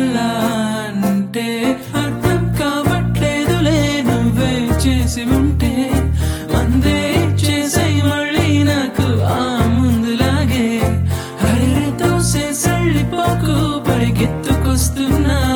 వల్ల అంటే అర్థం కావట్లేదులే నువ్వే చేసి ఉంటే మందే చేసే మళ్ళీ నాకు ఆ ముందులాగే హరితో సళ్ళిపోకు పరిగెత్తుకొస్తున్నా